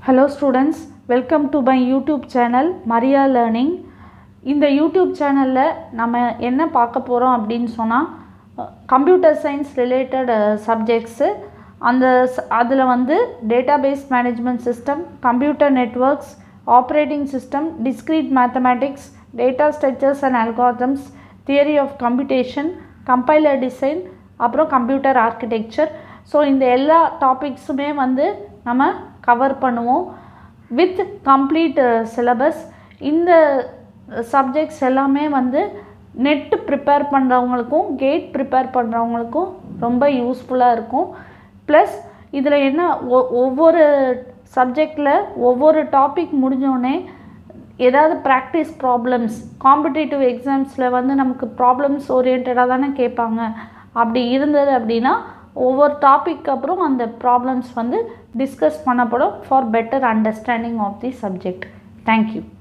hello students welcome to my YouTube channel Maria learning இந்த YouTube சேனலில் நம்ம என்ன பார்க்க போகிறோம் அப்படின்னு சொன்னால் கம்ப்யூட்டர் சயின்ஸ் ரிலேட்டட் சப்ஜெக்ட்ஸு அந்த அதில் வந்து database management system computer networks operating system discrete mathematics data structures and algorithms theory of computation compiler design அப்புறம் கம்ப்யூட்டர் ஆர்கிடெக்சர் ஸோ இந்த எல்லா டாபிக்ஸுமே வந்து நம்ம கவர் பண்ணுவோம் வித் கம்ப்ளீட் சிலபஸ் இந்த சப்ஜெக்ட்ஸ் எல்லாமே வந்து நெட் ப்ரிப்பேர் பண்ணுறவங்களுக்கும் கேட் ப்ரிப்பேர் பண்ணுறவங்களுக்கும் ரொம்ப யூஸ்ஃபுல்லாக இருக்கும் ப்ளஸ் இதில் என்ன ஒ ஒவ்வொரு சப்ஜெக்டில் ஒவ்வொரு டாபிக் முடிஞ்சோடனே ஏதாவது ப்ராக்டிஸ் ப்ராப்ளம்ஸ் காம்படிட்டிவ் எக்ஸாம்ஸில் வந்து நமக்கு ப்ராப்ளம்ஸ் ஓரியன்டாக தானே கேட்பாங்க அப்படி இருந்தது அப்படின்னா ஒவ்வொரு டாபிக் அப்புறம் அந்த ப்ராப்ளம்ஸ் வந்து டிஸ்கஸ் பண்ணப்படும் for better understanding of the subject thank you